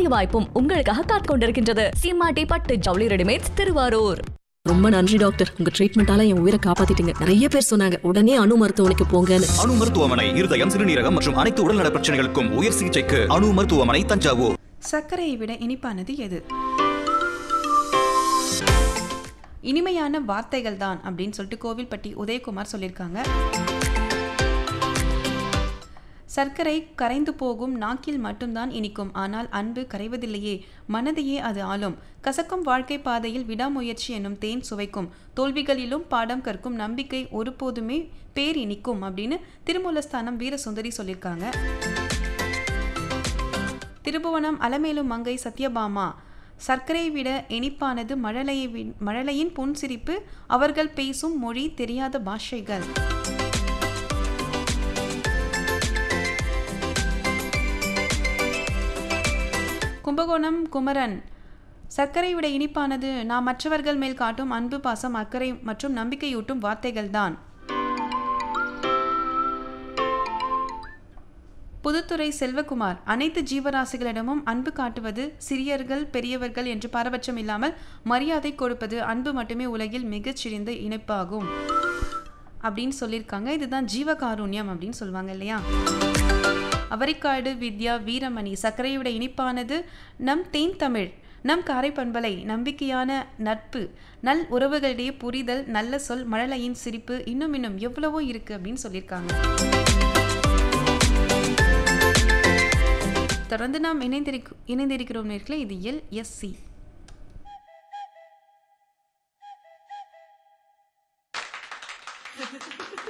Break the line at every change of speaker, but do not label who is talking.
அரிய வாய்ப்பும் உங்களுக்காக காத்துக் கொண்டிருக்கின்றது சீமாட்டி பட்டு ஜவுளி ரெடிமேட்ஸ் திருவாரூர்
ரொம்ப நன்றி டாக்டர் உங்க ட்ரீட்மெண்டால என் உயிரை காப்பாத்திட்டீங்க நிறைய பேர் சொன்னாங்க உடனே அணு மருத்துவமனைக்கு போங்கன்னு
அணு மருத்துவமனை இருதயம் சிறுநீரகம் மற்றும் அனைத்து உடல்நல பிரச்சனைகளுக்கும் உயர் சிகிச்சைக்கு அணு மருத்துவமனை தஞ்சாவூர்
சர்க்கரையை விட இனிப்பானது எது இனிமையான வார்த்தைகள் தான் அப்படின்னு சொல்லிட்டு கோவில்பட்டி உதயகுமார் சொல்லியிருக்காங்க சர்க்கரை கரைந்து போகும் நாக்கில் மட்டும்தான் இனிக்கும் ஆனால் அன்பு கரைவதில்லையே மனதையே அது ஆளும் கசக்கும் வாழ்க்கை பாதையில் விடாமுயற்சி என்னும் தேன் சுவைக்கும் தோல்விகளிலும் பாடம் கற்கும் நம்பிக்கை ஒருபோதுமே பேர் இனிக்கும் அப்படின்னு திருமூலஸ்தானம் வீரசுந்தரி சொல்லியிருக்காங்க திருபுவனம் அலமேலும் மங்கை சத்யபாமா சர்க்கரை விட இனிப்பானது மழலையை வி- மழலையின் புன்சிரிப்பு அவர்கள் பேசும் மொழி தெரியாத பாஷைகள் கும்பகோணம் குமரன் சர்க்கரை விட இனிப்பானது நாம் மற்றவர்கள் மேல் காட்டும் அன்பு பாசம் அக்கறை மற்றும் நம்பிக்கையூட்டும் வார்த்தைகள்தான் புதுத்துறை செல்வகுமார் அனைத்து ஜீவராசிகளிடமும் அன்பு காட்டுவது சிறியர்கள் பெரியவர்கள் என்று பாரபட்சம் இல்லாமல் மரியாதை கொடுப்பது அன்பு மட்டுமே உலகில் மிகச்சிறந்த இணைப்பாகும் அப்படின்னு சொல்லியிருக்காங்க இதுதான் ஜீவகாருண்யம் அப்படின்னு சொல்லுவாங்க இல்லையா அவரிக்காடு வித்யா வீரமணி சர்க்கரையை விட இனிப்பானது நம் தேன் தமிழ் நம் காரை பண்பலை நம்பிக்கையான நட்பு நல் உறவுகளிடையே புரிதல் நல்ல சொல் மழலையின் சிரிப்பு இன்னும் இன்னும் எவ்வளவோ இருக்கு அப்படின்னு சொல்லியிருக்காங்க தொடர்ந்து நாம் இணைந்திருக்க இணைந்திருக்கிறோம் நேர்களே இது எல் எஸ் சி